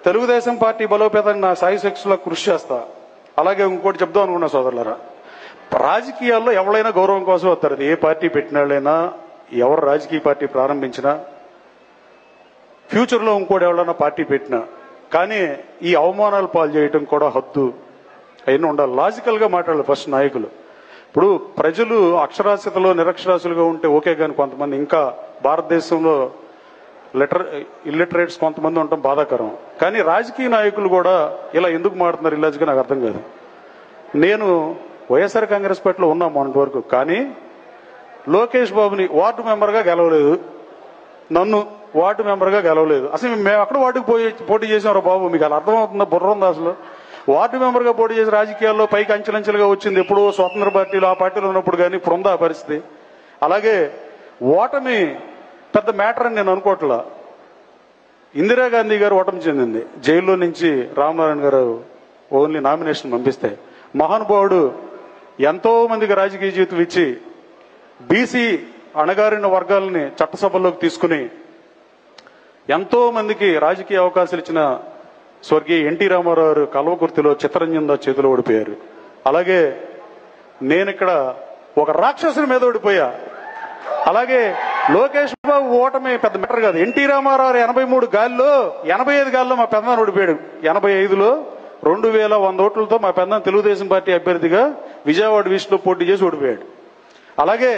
Telugu Desam party బలోపేతానికి నా సాయి శక్తిలో కృషి చేస్తా అలాగే ఇంకోటి చెప్దాం అనుకున్నా సోదరులారా రాజకీయాల్లో ఎవరైనా గౌరవం కోసం వస్తారు అది ఏ పార్టీ పెట్టిన వాళ్ళైనా ఎవరు రాజకీయ పార్టీ ప్రారంభించినా ఫ్యూచర్లో ఇంకోటి ఎవరైనా పార్టీ పెట్టినా కానీ ఈ అవమానాలు పాలు చేయటం కూడా హద్దు అవన్నీ ఉండాలి లాజికల్గా మాట్లాడాలి ఫస్ట్ నాయకులు ఇప్పుడు ప్రజలు అక్షరాస్యతలో నిరక్షరాస్యులుగా ఉంటే ఓకే కానీ కొంతమంది ఇంకా భారతదేశంలో లిటర్ ఇల్లిటరేట్స్ కొంతమంది ఉండటం బాధాకరం కానీ రాజకీయ నాయకులు కూడా ఇలా ఎందుకు మాడుతున్నారు ఇలాజ్గా నాకు అర్థం కాదు నేను వైఎస్ఆర్ కాంగ్రెస్ పార్టీలో ఉన్నా మొన్నటి వరకు కానీ లోకేష్ బాబుని వార్డు మెంబర్గా గెలవలేదు నన్ను వార్డు మెంబర్గా గెలవలేదు అసలు మేము అక్కడ వార్డుకు పోయి పోటీ చేసాం బాబు మీకు అలా అర్థమవుతుందా బుర్ర ఉందా అసలు వార్డు మెంబర్గా పోటీ చేసి రాజకీయాల్లో పైకి అంచెలంచెలుగా వచ్చింది ఎప్పుడో స్వతంత్ర పార్టీలో ఆ పార్టీలో ఉన్నప్పుడు కానీ ఇప్పుడు ఉందా ఆ పరిస్థితి అలాగే ఓటమి పెద్ద మ్యాటర్ అని నేను అనుకోవట్లా ఇందిరాగాంధీ గారు ఓటమి చెందింది జైల్లో నుంచి రామనారాయణ గారు ఓన్లీ నామినేషన్ పంపిస్తే మహానుభావుడు ఎంతో మందికి రాజకీయ జీవితం ఇచ్చి బీసీ అణగారిన వర్గాలని చట్టసభల్లోకి తీసుకుని ఎంతో మందికి రాజకీయ అవకాశాలు ఇచ్చిన స్వర్గీయ ఎన్టీ రామారావు గారు కల్వకుర్తిలో చిత్తరంజన్ దాస్ చేతిలో ఓడిపోయారు అలాగే నేను ఇక్కడ ఒక రాక్షసుని మీద ఓడిపోయా అలాగే లోకేష్ బాబు ఓటమి పెద్ద మెటర్ కాదు ఎన్టీ రామారావు ఎనభై మూడు గాల్లో ఎనభై ఐదు గాల్లో మా పెద్దనాన్న ఓడిపోయాడు ఎనభై ఐదులో రెండు వేల వంద ఓట్లతో మా పెద్దనాన్న తెలుగుదేశం పార్టీ అభ్యర్థిగా విజయవాడ వీస్లో పోటీ చేసి ఓడిపోయాడు అలాగే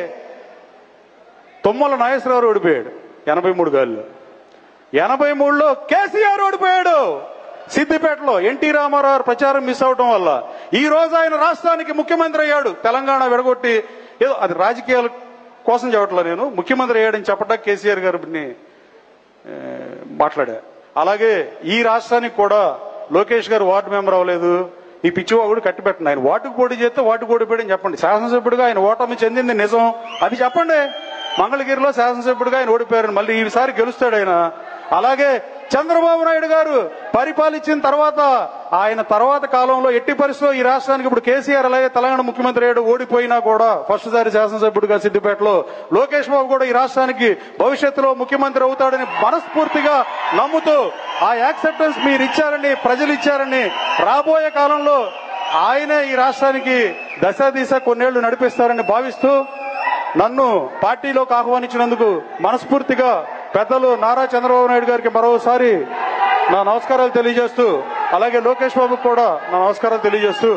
తుమ్మల నాగేశ్వరరావు ఓడిపోయాడు ఎనభై మూడు గాల్లో ఎనభై మూడులో కేసీఆర్ ఓడిపోయాడు సిద్దిపేటలో ఎన్టీ రామారావు ప్రచారం మిస్ అవటం వల్ల ఈ రోజు ఆయన రాష్ట్రానికి ముఖ్యమంత్రి అయ్యాడు తెలంగాణ విడగొట్టి ఏదో అది రాజకీయాల కోసం చెప్పట్లా నేను ముఖ్యమంత్రి అయ్యాడని చెప్పటా కేసీఆర్ గారిని ఏ, మాట్లాడా అలాగే ఈ రాష్ట్రానికి కూడా లోకేష్ గారు వార్డు మెంబర్ అవ్వలేదు ఈ పిచ్చివాగుడు కట్టి పెట్టండి ఆయన వార్డుకు పోటీ చేస్తే వార్డుకు ఓడిపోయాడని చెప్పండి శాసనసభ్యుడిగా ఆయన ఓటమి చెందింది నిజం అది చెప్పండి మంగళగిరిలో శాసనసభ్యుడిగా ఆయన ఓడిపోయారు మళ్ళీ ఈసారి గెలుస్తాడు ఆయన అలాగే చంద్రబాబు నాయుడు గారు పరిపాలించిన తర్వాత ఆయన తర్వాత కాలంలో ఎట్టి పరిస్థితిలో ఈ రాష్ట్రానికి ఇప్పుడు కేసీఆర్ అలాగే తెలంగాణ ముఖ్యమంత్రి అయ్యాడు ఓడిపోయినా కూడా ఫస్ట్ సారి శాసనసభ్యుడిగా సిద్దిపేటలో లోకేష్ బాబు కూడా ఈ రాష్ట్రానికి భవిష్యత్తులో ముఖ్యమంత్రి అవుతాడని మనస్ఫూర్తిగా నమ్ముతూ ఆ యాక్సెప్టెన్స్ మీరు ఇచ్చారని ప్రజలు ఇచ్చారని రాబోయే కాలంలో ఆయనే ఈ రాష్ట్రానికి దశ దిశ కొన్నేళ్లు నడిపిస్తారని భావిస్తూ నన్ను పార్టీలోకి ఆహ్వానించినందుకు మనస్ఫూర్తిగా పెద్దలు నారా చంద్రబాబు నాయుడు గారికి మరోసారి నా నమస్కారాలు తెలియజేస్తూ అలాగే లోకేష్ బాబుకు కూడా నా నమస్కారాలు తెలియజేస్తూ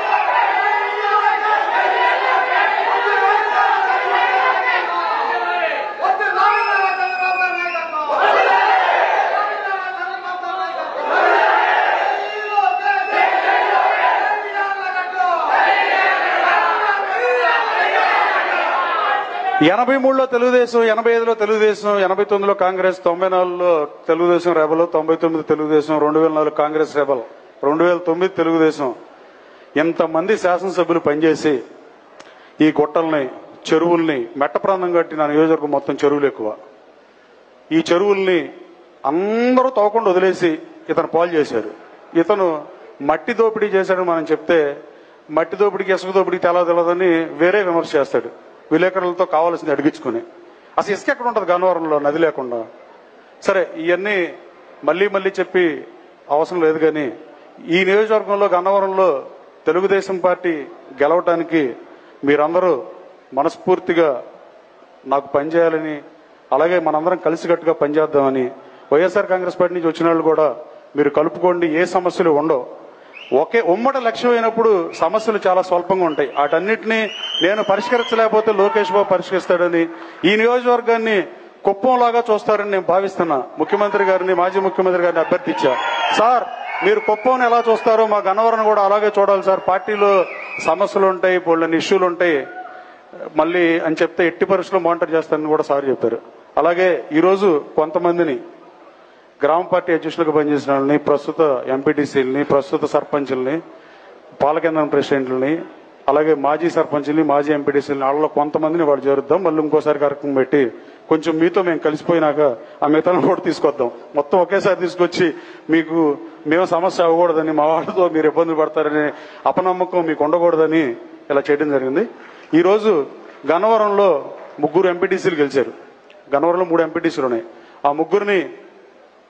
ఎనభై మూడులో తెలుగుదేశం ఎనభై ఐదులో తెలుగుదేశం ఎనభై తొమ్మిదిలో కాంగ్రెస్ తొంభై నాలుగులో తెలుగుదేశం రెబల్ తొంభై తొమ్మిది తెలుగుదేశం రెండు వేల నాలుగు కాంగ్రెస్ రెబల్ రెండు వేల తొమ్మిది తెలుగుదేశం ఇంతమంది శాసనసభ్యులు పనిచేసి ఈ గుట్టల్ని చెరువుల్ని మెట్ట ప్రాంతం కట్టి నా నియోజకవర్గం మొత్తం చెరువులు ఎక్కువ ఈ చెరువుల్ని అందరూ తవ్వకుండా వదిలేసి ఇతను పాలు చేశారు ఇతను మట్టి దోపిడీ చేశాడని మనం చెప్తే మట్టి దోపిడీకి ఇసుక దోపిడీకి తెలవ తెలదని వేరే విమర్శ చేస్తాడు విలేకరులతో కావాల్సింది అడిగించుకుని అసలు ఇసుక ఎక్కడ ఉంటుంది గన్నవరంలో నది లేకుండా సరే ఇవన్నీ మళ్ళీ మళ్ళీ చెప్పి అవసరం లేదు కానీ ఈ నియోజకవర్గంలో గన్నవరంలో తెలుగుదేశం పార్టీ గెలవటానికి మీరందరూ మనస్ఫూర్తిగా నాకు పనిచేయాలని అలాగే మనందరం కలిసికట్టుగా పనిచేద్దామని వైఎస్ఆర్ కాంగ్రెస్ పార్టీ నుంచి వచ్చిన వాళ్ళు కూడా మీరు కలుపుకోండి ఏ సమస్యలు ఉండవు ఒకే ఉమ్మడి లక్ష్యం అయినప్పుడు సమస్యలు చాలా స్వల్పంగా ఉంటాయి వాటన్నిటిని నేను పరిష్కరించలేకపోతే లోకేష్ బాబు పరిష్కరిస్తాడని ఈ నియోజకవర్గాన్ని కుప్పంలాగా చూస్తారని నేను భావిస్తున్నా ముఖ్యమంత్రి గారిని మాజీ ముఖ్యమంత్రి గారిని అభ్యర్థించా సార్ మీరు కుప్పంని ఎలా చూస్తారో మా గన్నవరం కూడా అలాగే చూడాలి సార్ పార్టీలో సమస్యలు ఉంటాయి బోళ్ళని ఇష్యూలు ఉంటాయి మళ్ళీ అని చెప్తే ఎట్టి పరిస్థితుల్లో మానిటర్ చేస్తానని కూడా సార్ చెప్పారు అలాగే ఈరోజు కొంతమందిని గ్రామ పార్టీ అధ్యక్షులుగా పనిచేసిన వాళ్ళని ప్రస్తుత ఎంపీటీసీలని ప్రస్తుత సర్పంచుల్ని పాలకేంద్రం ప్రెసిడెంట్లని అలాగే మాజీ సర్పంచుల్ని మాజీ ఎంపీటీసీలని వాళ్ళలో కొంతమందిని వాడు చేరుద్దాం మళ్ళీ ఇంకోసారి కార్యక్రమం పెట్టి కొంచెం మీతో మేము కలిసిపోయినాక ఆ మిగతాను కూడా తీసుకొద్దాం మొత్తం ఒకేసారి తీసుకొచ్చి మీకు మేము సమస్య అవ్వకూడదని మా వాళ్ళతో మీరు ఇబ్బంది పడతారని అపనమ్మకం మీకు ఉండకూడదని ఇలా చేయడం జరిగింది ఈ రోజు గన్నవరంలో ముగ్గురు ఎంపీటీసీలు గెలిచారు గన్నవరంలో మూడు ఎంపీటీసీలు ఉన్నాయి ఆ ముగ్గురిని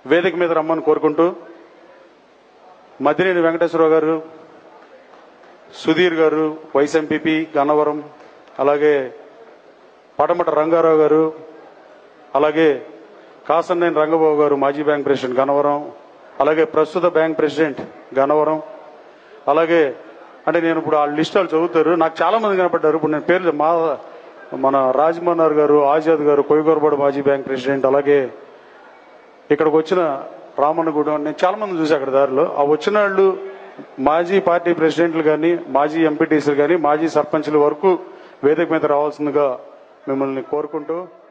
వేదిక మీద రమ్మని కోరుకుంటూ మద్దినేని వెంకటేశ్వరరావు గారు సుధీర్ గారు వైస్ ఎంపీపీ గన్నవరం అలాగే పటమట రంగారావు గారు అలాగే కాసన్నేని రంగబాబు గారు మాజీ బ్యాంక్ ప్రెసిడెంట్ గన్నవరం అలాగే ప్రస్తుత బ్యాంక్ ప్రెసిడెంట్ గన్నవరం అలాగే అంటే నేను ఇప్పుడు ఆ లిస్ట్ వాళ్ళు చదువుతారు నాకు చాలా మంది కనపడ్డారు ఇప్పుడు నేను పేర్లు మా మన రాజమన్నారు గారు ఆజాద్ గారు కొయ్యగోరబాడు మాజీ బ్యాంక్ ప్రెసిడెంట్ అలాగే ఇక్కడికి వచ్చిన రామన్నగూడెం నేను చాలా మంది చూసి అక్కడ దారిలో ఆ వచ్చిన వాళ్ళు మాజీ పార్టీ ప్రెసిడెంట్లు కానీ మాజీ ఎంపీటీసీలు కానీ మాజీ సర్పంచ్ల వరకు వేదిక మీద రావాల్సిందిగా మిమ్మల్ని కోరుకుంటూ